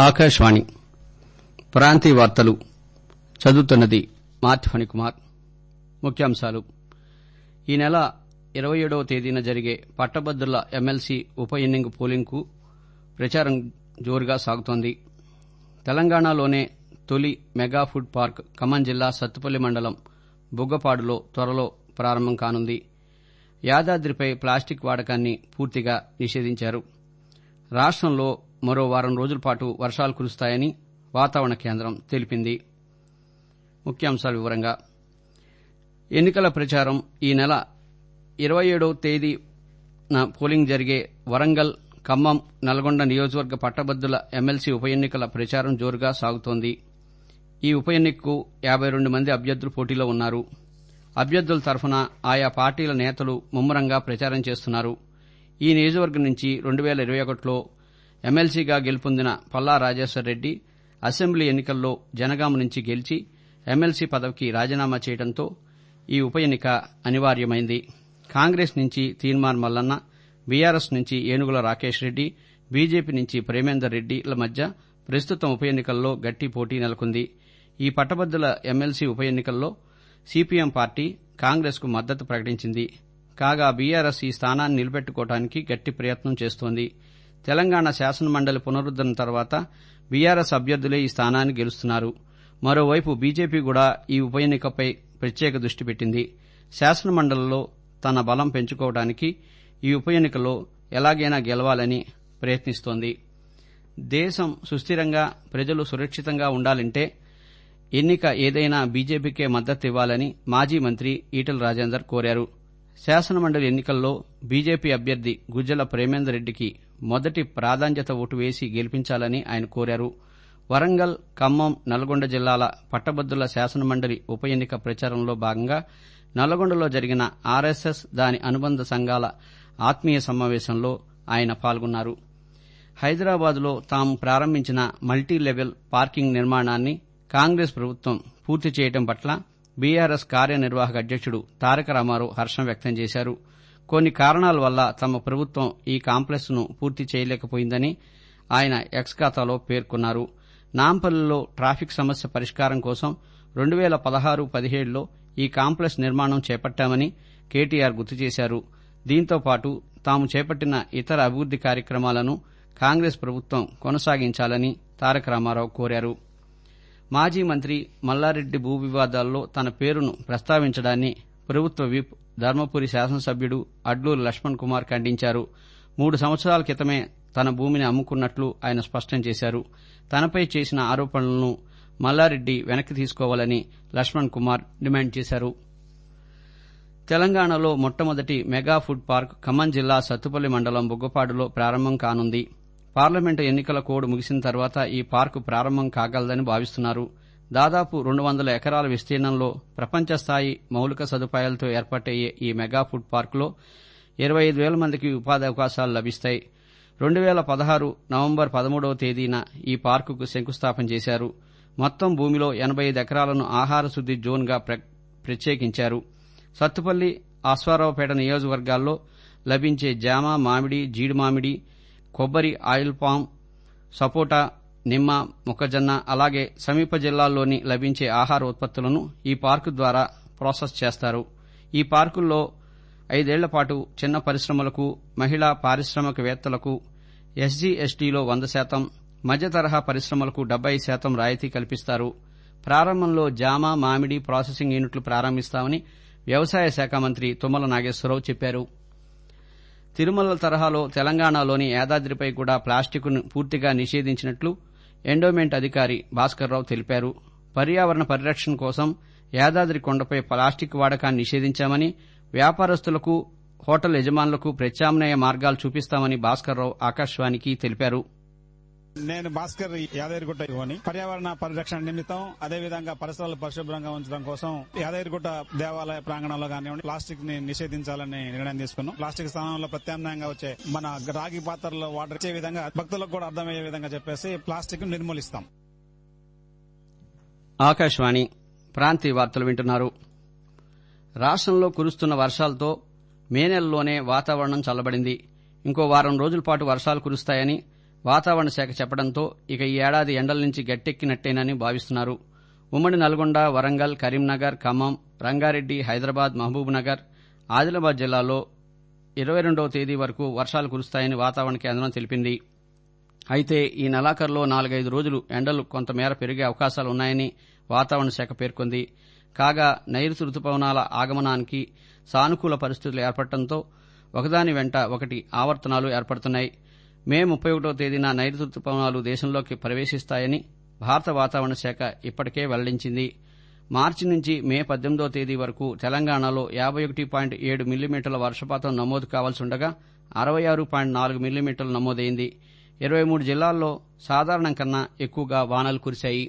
ఆకాశవాణి ప్రాంతీయ వార్తలు చదువుతున్నది మార్తి ఫణికుమార్ ముఖ్యాంశాలు ఈ నెల ఇరవై ఏడవ తేదీన జరిగే పట్టభద్రుల ఎమ్మెల్సీ ఉప ఎన్నిక పోలింగ్కు ప్రచారం జోరుగా సాగుతోంది తెలంగాణలోనే తొలి మెగా ఫుడ్ పార్క్ ఖమ్మం జిల్లా సత్తుపల్లి మండలం బుగ్గపాడులో త్వరలో ప్రారంభం కానుంది యాదాద్రిపై ప్లాస్టిక్ వాడకాన్ని పూర్తిగా నిషేధించారు రాష్టంలో మరో వారం రోజుల పాటు వర్షాలు కురుస్తాయని వాతావరణ కేంద్రం తెలిపింది ముఖ్యాంశాల వివరంగా ఎన్నికల ప్రచారం ఈ నెల ఇరవై ఏడవ తేదీన పోలింగ్ జరిగే వరంగల్ ఖమ్మం నల్గొండ నియోజకవర్గ పట్టభద్రుల ఎమ్మెల్సీ ఉప ఎన్నికల ప్రచారం జోరుగా సాగుతోంది ఈ ఉప ఎన్నికకు యాబై రెండు మంది అభ్యర్థులు పోటీలో ఉన్నారు అభ్యర్థుల తరఫున ఆయా పార్టీల నేతలు ముమ్మరంగా ప్రచారం చేస్తున్నారు ఈ నియోజకవర్గం నుంచి రెండు వేల ఇరవై ఒకటిలో ఎమ్మెల్సీగా గెలుపొందిన పల్లా రాజేశ్వర్ రెడ్డి అసెంబ్లీ ఎన్నికల్లో జనగామ నుంచి గెలిచి ఎమ్మెల్సీ పదవికి రాజీనామా చేయడంతో ఈ ఉప ఎన్నిక అనివార్యమైంది కాంగ్రెస్ నుంచి తీన్మార్ మల్లన్న బీఆర్ఎస్ నుంచి ఏనుగుల రాకేష్ రెడ్డి బీజేపీ నుంచి ప్రేమేందర్ రెడ్డిల మధ్య ప్రస్తుతం ఉప ఎన్నికల్లో గట్టి పోటీ నెలకొంది ఈ పట్టభద్రుల ఎమ్మెల్సీ ఉప ఎన్నికల్లో సిపిఎం పార్టీ కాంగ్రెస్ కు మద్దతు ప్రకటించింది కాగా బీఆర్ఎస్ ఈ స్థానాన్ని నిలబెట్టుకోవడానికి గట్టి ప్రయత్నం చేస్తోంది తెలంగాణ శాసనమండలి పునరుద్దరణ తర్వాత బీఆర్ఎస్ అభ్యర్థులే ఈ స్థానాన్ని గెలుస్తున్నారు మరోవైపు బీజేపీ కూడా ఈ ఉప ఎన్నికపై ప్రత్యేక దృష్టి పెట్టింది శాసనమండలిలో తన బలం పెంచుకోవడానికి ఈ ఉప ఎన్నికలో ఎలాగైనా గెలవాలని ప్రయత్నిస్తోంది దేశం సుస్థిరంగా ప్రజలు సురక్షితంగా ఉండాలంటే ఎన్నిక ఏదైనా బీజేపీకే మద్దతు ఇవ్వాలని మాజీ మంత్రి ఈటల రాజేందర్ కోరారు శాసనమండలి ఎన్నికల్లో బీజేపీ అభ్యర్థి గుజ్జల ప్రేమేందర్ రెడ్డికి మొదటి ప్రాధాన్యత ఓటు వేసి గెలిపించాలని ఆయన కోరారు వరంగల్ ఖమ్మం నల్గొండ జిల్లాల పట్టభద్రుల శాసనమండలి ఉప ఎన్నిక ప్రచారంలో భాగంగా నల్గొండలో జరిగిన ఆర్ఎస్ఎస్ దాని అనుబంధ సంఘాల ఆత్మీయ సమావేశంలో ఆయన పాల్గొన్నారు హైదరాబాద్లో తాము ప్రారంభించిన మల్టీ లెవెల్ పార్కింగ్ నిర్మాణాన్ని కాంగ్రెస్ ప్రభుత్వం పూర్తి చేయడం పట్ల బీఆర్ఎస్ కార్యనిర్వాహక అధ్యక్షుడు తారక రామారావు హర్షం వ్యక్తం చేశారు కొన్ని కారణాల వల్ల తమ ప్రభుత్వం ఈ కాంప్లెక్స్ ను పూర్తి చేయలేకపోయిందని ఆయన ఎక్స్ ఖాతాలో పేర్కొన్నారు నాంపల్లిలో ట్రాఫిక్ సమస్య పరిష్కారం కోసం రెండు వేల పదహారు పదిహేడులో ఈ కాంప్లెక్స్ నిర్మాణం చేపట్టామని కేటీఆర్ గుర్తు చేశారు దీంతో పాటు తాము చేపట్టిన ఇతర అభివృద్ది కార్యక్రమాలను కాంగ్రెస్ ప్రభుత్వం కొనసాగించాలని తారక రామారావు కోరారు మాజీ మంత్రి మల్లారెడ్డి భూ వివాదాల్లో తన పేరును ప్రస్తావించడాన్ని ప్రభుత్వ విప్ ధర్మపురి శాసనసభ్యుడు అడ్లూరు లక్ష్మణ్ కుమార్ ఖండించారు మూడు సంవత్సరాల క్రితమే తన భూమిని అమ్ముకున్నట్లు ఆయన స్పష్టం చేశారు తనపై చేసిన ఆరోపణలను మల్లారెడ్డి వెనక్కి తీసుకోవాలని లక్ష్మణ్ కుమార్ డిమాండ్ చేశారు తెలంగాణలో మొట్టమొదటి మెగా ఫుడ్ పార్క్ ఖమ్మం జిల్లా సత్తుపల్లి మండలం బుగ్గపాడులో ప్రారంభం కానుంది పార్లమెంటు ఎన్నికల కోడ్ ముగిసిన తర్వాత ఈ పార్కు ప్రారంభం కాగలదని భావిస్తున్నారు దాదాపు రెండు వందల ఎకరాల విస్తీర్ణంలో ప్రపంచ స్థాయి మౌలిక సదుపాయాలతో ఏర్పాటయ్యే ఈ మెగా ఫుడ్ పార్కులో ఇరవై ఐదు వేల మందికి ఉపాధి అవకాశాలు లభిస్తాయి రెండు వేల పదహారు నవంబర్ పదమూడవ తేదీన ఈ పార్కుకు శంకుస్థాపన చేశారు మొత్తం భూమిలో ఎనబై ఐదు ఎకరాలను ఆహార శుద్ది జోన్గా ప్రత్యేకించారు సత్తుపల్లి ఆస్వారావుపేట నియోజకవర్గాల్లో లభించే జామ మామిడి జీడి మామిడి కొబ్బరి ఆయిల్ పామ్ సపోటా నిమ్మ మొక్కజొన్న అలాగే సమీప జిల్లాల్లోని లభించే ఆహార ఉత్పత్తులను ఈ పార్కు ద్వారా ప్రాసెస్ చేస్తారు ఈ పార్కుల్లో ఐదేళ్ల పాటు చిన్న పరిశ్రమలకు మహిళా పారిశ్రామికవేత్తలకు ఎస్జీ ఎస్టీలో వంద శాతం మధ్య తరహా పరిశ్రమలకు డెబ్బై శాతం రాయితీ కల్పిస్తారు ప్రారంభంలో జామ మామిడి ప్రాసెసింగ్ యూనిట్లు ప్రారంభిస్తామని వ్యవసాయ శాఖ మంత్రి తుమ్మల నాగేశ్వరరావు చెప్పారు తిరుమల తరహాలో తెలంగాణలోని యాదాద్రిపై కూడా ప్లాస్టిక్ను పూర్తిగా నిషేధించినట్లు ఎండోమెంట్ అధికారి భాస్కర్రావు తెలిపారు పర్యావరణ పరిరక్షణ కోసం యాదాద్రి కొండపై ప్లాస్టిక్ వాడకాన్ని నిషేధించామని వ్యాపారస్తులకు హోటల్ యజమానులకు ప్రత్యామ్నాయ మార్గాలు చూపిస్తామని భాస్కర్రావు ఆకాశవాణికి తెలిపారు నేను భాస్కర్ యాదగిరిగుట్ట యువని పర్యావరణ పరిరక్షణ నిమిత్తం అదే విధంగా పరిసరాలు పరిశుభ్రంగా ఉంచడం కోసం యాదగిరిగుట్ట దేవాలయ ప్రాంగణంలో కానివ్వండి ప్లాస్టిక్ ని నిషేధించాలని నిర్ణయం తీసుకున్నాం ప్లాస్టిక్ స్థానంలో ప్రత్యామ్నాయంగా వచ్చే మన రాగి పాత్రలో వాటర్ ఇచ్చే విధంగా భక్తులకు కూడా అర్థమయ్యే విధంగా చెప్పేసి ప్లాస్టిక్ నిర్మూలిస్తాం ఆకాశవాణి ప్రాంతీయ వార్తలు వింటున్నారు రాష్టంలో కురుస్తున్న వర్షాలతో మే నెలలోనే వాతావరణం చల్లబడింది ఇంకో వారం రోజుల పాటు వర్షాలు కురుస్తాయని వాతావరణ శాఖ చెప్పడంతో ఇక ఈ ఏడాది ఎండల నుంచి గట్టెక్కినట్టేనని భావిస్తున్నారు ఉమ్మడి నల్గొండ వరంగల్ కరీంనగర్ ఖమ్మం రంగారెడ్డి హైదరాబాద్ మహబూబ్నగర్ ఆదిలాబాద్ జిల్లాల్లో ఇరవై రెండవ తేదీ వరకు వర్షాలు కురుస్తాయని వాతావరణ కేంద్రం తెలిపింది అయితే ఈ నెలాఖరులో నాలుగైదు రోజులు ఎండలు కొంతమేర పెరిగే అవకాశాలున్నాయని వాతావరణ శాఖ పేర్కొంది కాగా నైరుతి రుతుపవనాల ఆగమనానికి సానుకూల పరిస్థితులు ఏర్పడటంతో ఒకదాని వెంట ఒకటి ఆవర్తనాలు ఏర్పడుతున్నాయి మే ముప్పై ఒకటో తేదీన నైరుతి రుతుపవనాలు దేశంలోకి ప్రవేశిస్తాయని భారత వాతావరణ శాఖ ఇప్పటికే వెల్లడించింది మార్చి నుంచి మే పద్దెనిమిదో తేదీ వరకు తెలంగాణలో యాబై ఒకటి పాయింట్ ఏడు మిల్లీమీటర్ల వర్షపాతం నమోదు కావాల్సి ఉండగా అరవై ఆరు పాయింట్ నాలుగు మిల్లీమీటర్లు నమోదైంది ఇరవై మూడు జిల్లాల్లో సాధారణం కన్నా ఎక్కువగా వానలు కురిశాయి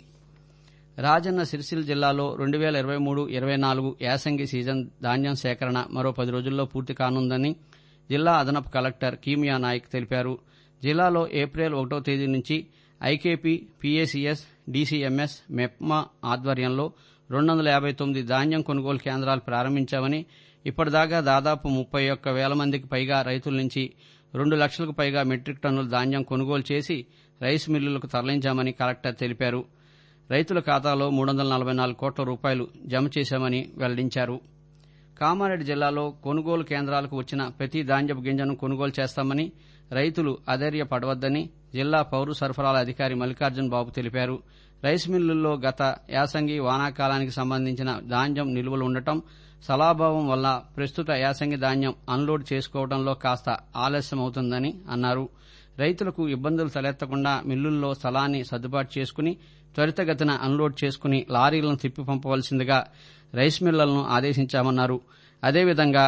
రాజన్న సిరిసిల్ల జిల్లాలో రెండు వేల ఇరవై మూడు ఇరవై నాలుగు యాసంగి సీజన్ ధాన్యం సేకరణ మరో పది రోజుల్లో పూర్తి కానుందని జిల్లా అదనపు కలెక్టర్ కీమియా నాయక్ తెలిపారు జిల్లాలో ఏప్రిల్ ఒకటో తేదీ నుంచి ఐకేపీ పీఏసీఎస్ డీసీఎంఎస్ మెప్మా ఆధ్వర్యంలో రెండు వందల యాభై తొమ్మిది ధాన్యం కొనుగోలు కేంద్రాలు ప్రారంభించామని ఇప్పటిదాకా దాదాపు ముప్పై ఒక్క వేల మందికి పైగా రైతుల నుంచి రెండు లక్షలకు పైగా మెట్రిక్ టన్నుల ధాన్యం కొనుగోలు చేసి రైస్ మిల్లులకు తరలించామని కలెక్టర్ తెలిపారు రైతుల ఖాతాలో మూడు వందల నలభై నాలుగు కోట్ల రూపాయలు జమ చేశామని వెల్లడించారు కామారెడ్డి జిల్లాలో కొనుగోలు కేంద్రాలకు వచ్చిన ప్రతి ధాన్యపు గింజను కొనుగోలు చేస్తామని రైతులు అధైర్యపడవద్దని జిల్లా పౌర సరఫరాల అధికారి మల్లికార్జున బాబు తెలిపారు రైస్ మిల్లుల్లో గత యాసంగి వానాకాలానికి సంబంధించిన ధాన్యం నిల్వలు ఉండటం సలాభావం వల్ల ప్రస్తుత యాసంగి ధాన్యం అన్లోడ్ చేసుకోవడంలో కాస్త ఆలస్యమవుతుందని అన్నారు రైతులకు ఇబ్బందులు తలెత్తకుండా మిల్లుల్లో స్థలాన్ని సర్దుబాటు చేసుకుని త్వరితగతిన అన్లోడ్ చేసుకుని లారీలను తిప్పి పంపవలసిందిగా రైస్ మిల్లలను ఆదేశించామన్నారు అదేవిధంగా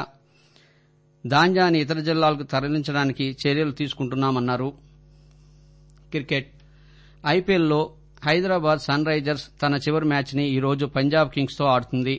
ధాన్యాన్ని ఇతర జిల్లాలకు తరలించడానికి చర్యలు తీసుకుంటున్నామన్నారు క్రికెట్ ఐపీఎల్లో హైదరాబాద్ సన్ రైజర్స్ తన చివరి మ్యాచ్ని ఈరోజు పంజాబ్ కింగ్స్తో ఆడుతుంది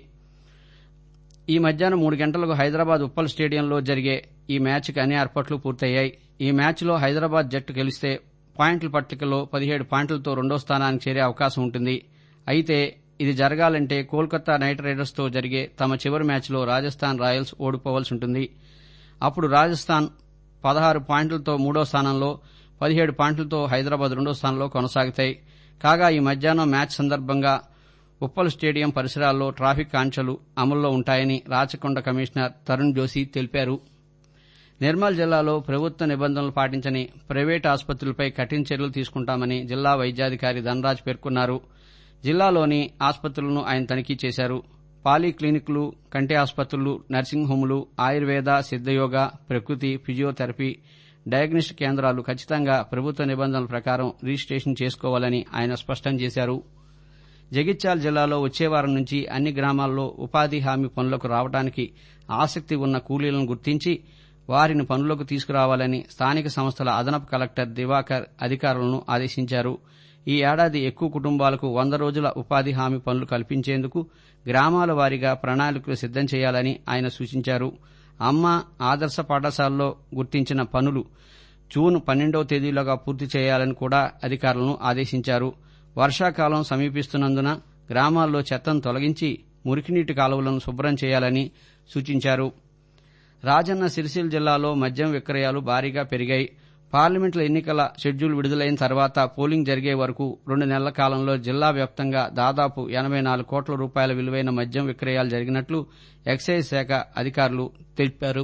ఈ మధ్యాహ్నం మూడు గంటలకు హైదరాబాద్ ఉప్పల్ స్టేడియంలో జరిగే ఈ మ్యాచ్కి అన్ని ఏర్పాట్లు పూర్తయ్యాయి ఈ మ్యాచ్లో హైదరాబాద్ జట్టు గెలిస్తే పాయింట్ల పట్టికలో పదిహేడు పాయింట్లతో రెండో స్థానానికి చేరే అవకాశం ఉంటుంది అయితే ఇది జరగాలంటే కోల్కతా నైట్ రైడర్స్తో జరిగే తమ చివరి మ్యాచ్లో రాజస్థాన్ రాయల్స్ ఓడిపోవాల్సి ఉంటుంది అప్పుడు రాజస్థాన్ పదహారు పాయింట్లతో మూడో స్థానంలో పదిహేడు పాయింట్లతో హైదరాబాద్ రెండో స్థానంలో కొనసాగుతాయి కాగా ఈ మధ్యాహ్నం మ్యాచ్ సందర్భంగా ఉప్పల్ స్టేడియం పరిసరాల్లో ట్రాఫిక్ ఆంక్షలు అమల్లో ఉంటాయని రాచకొండ కమిషనర్ తరుణ్ జోషి తెలిపారు నిర్మల్ జిల్లాలో ప్రభుత్వ నిబంధనలు పాటించని ప్రైవేటు ఆసుపత్రులపై కఠిన చర్యలు తీసుకుంటామని జిల్లా వైద్యాధికారి ధనరాజ్ పేర్కొన్నారు జిల్లాలోని ఆసుపత్రులను ఆయన తనిఖీ చేశారు పాలీ క్లినిక్లు కంటి ఆసుపత్రులు నర్సింగ్ హోములు ఆయుర్వేద సిద్దయోగ ప్రకృతి ఫిజియోథెరపీ డయాగ్నోస్టిక్ కేంద్రాలు ఖచ్చితంగా ప్రభుత్వ నిబంధనల ప్రకారం రిజిస్టేషన్ చేసుకోవాలని ఆయన స్పష్టం చేశారు జగిత్యాల జిల్లాలో వచ్చే వారం నుంచి అన్ని గ్రామాల్లో ఉపాధి హామీ పనులకు రావడానికి ఆసక్తి ఉన్న కూలీలను గుర్తించి వారిని పనులకు తీసుకురావాలని స్థానిక సంస్థల అదనపు కలెక్టర్ దివాకర్ అధికారులను ఆదేశించారు ఈ ఏడాది ఎక్కువ కుటుంబాలకు వంద రోజుల ఉపాధి హామీ పనులు కల్పించేందుకు గ్రామాల వారీగా ప్రణాళికలు సిద్దం చేయాలని ఆయన సూచించారు అమ్మ ఆదర్శ పాఠశాలలో గుర్తించిన పనులు జూన్ పన్నెండవ తేదీలోగా పూర్తి చేయాలని కూడా అధికారులను ఆదేశించారు వర్షాకాలం సమీపిస్తున్నందున గ్రామాల్లో చెత్తను తొలగించి మురికినీటి కాలువలను శుభ్రం చేయాలని సూచించారు రాజన్న సిరిసిల్ల జిల్లాలో మద్యం విక్రయాలు భారీగా పెరిగాయి పార్లమెంట్ల ఎన్నికల షెడ్యూల్ విడుదలైన తర్వాత పోలింగ్ జరిగే వరకు రెండు నెలల కాలంలో జిల్లా వ్యాప్తంగా దాదాపు ఎనబై నాలుగు కోట్ల రూపాయల విలువైన మద్యం విక్రయాలు జరిగినట్లు ఎక్సైజ్ శాఖ అధికారులు తెలిపారు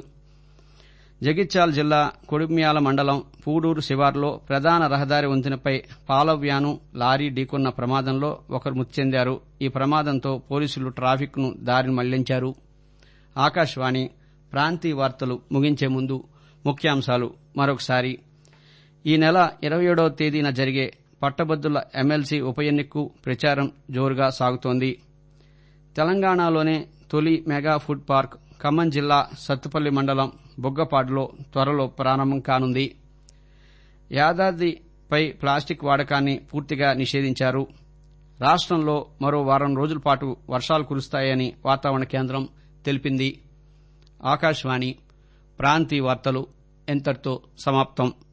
జగిత్యాల జిల్లా కొడిమ్యాల మండలం పూడూరు శివార్లో ప్రధాన రహదారి వంతెనపై పాల వ్యాను లారీ ఢీకొన్న ప్రమాదంలో ఒకరు మృతి చెందారు ఈ ప్రమాదంతో పోలీసులు ట్రాఫిక్ను దారిని మళ్లించారు ఆకాశవాణి ప్రాంతీయ వార్తలు ముగించే ముందు ముఖ్యాంశాలు మరొకసారి ఈ నెల ఇరవై ఏడవ తేదీన జరిగే పట్టభద్రుల ఎమ్మెల్సీ ఉప ఎన్నికకు ప్రచారం జోరుగా సాగుతోంది తెలంగాణలోనే తొలి మెగా ఫుడ్ పార్క్ ఖమ్మం జిల్లా సత్తుపల్లి మండలం బుగ్గపాడులో త్వరలో ప్రారంభం కానుంది యాదాద్రిపై ప్లాస్టిక్ వాడకాన్ని పూర్తిగా నిషేధించారు రాష్టంలో మరో వారం రోజుల పాటు వర్షాలు కురుస్తాయని వాతావరణ కేంద్రం తెలిపింది ఆకాశవాణి ప్రాంతీయ వార్తలు ఎంతటితో సమాప్తం